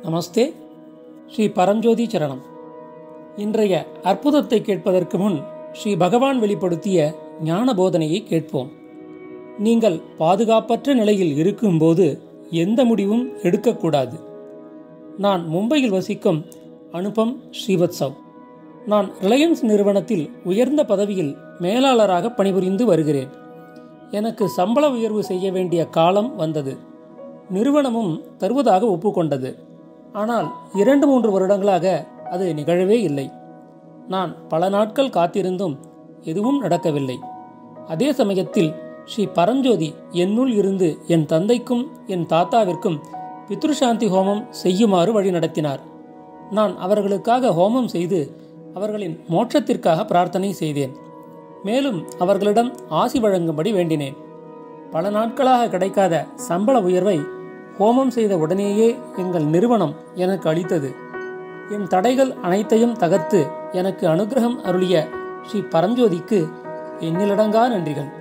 நமஸ்தே ஸ்ரீ பரஞ்சோதி சரணம் இன்றைய அற்புதத்தை கேட்பதற்கு முன் ஸ்ரீ பகவான் வெளிப்படுத்திய ஞான போதனையை கேட்போம் நீங்கள் பாதுகாப்பற்ற நிலையில் இருக்கும்போது எந்த முடிவும் எடுக்கக்கூடாது நான் மும்பையில் வசிக்கும் அனுபம் ஸ்ரீவத்சவ் நான் ரிலையன்ஸ் நிறுவனத்தில் உயர்ந்த பதவியில் மேலாளராக பணிபுரிந்து வருகிறேன் எனக்கு சம்பள உயர்வு செய்ய வேண்டிய காலம் வந்தது நிறுவனமும் தருவதாக ஒப்புக்கொண்டது ஆனால் இரண்டு மூன்று வருடங்களாக அது நிகழவே இல்லை நான் பல நாட்கள் காத்திருந்தும் எதுவும் நடக்கவில்லை அதே சமயத்தில் ஸ்ரீ பரஞ்சோதி என்னுள் இருந்து என் தந்தைக்கும் என் தாத்தாவிற்கும் பித்ருசாந்தி ஹோமம் செய்யுமாறு வழி நடத்தினார் நான் அவர்களுக்காக ஹோமம் செய்து அவர்களின் மோட்சத்திற்காக பிரார்த்தனை செய்தேன் மேலும் அவர்களிடம் ஆசி வழங்கும்படி வேண்டினேன் பல நாட்களாக கிடைக்காத சம்பள உயர்வை ஹோமம் செய்த உடனேயே எங்கள் நிறுவனம் எனக்கு அளித்தது என் தடைகள் அனைத்தையும் தகர்த்து எனக்கு அனுகிரகம் அருளிய ஸ்ரீ பரஞ்சோதிக்கு எண்ணிலடங்கா நன்றிகள்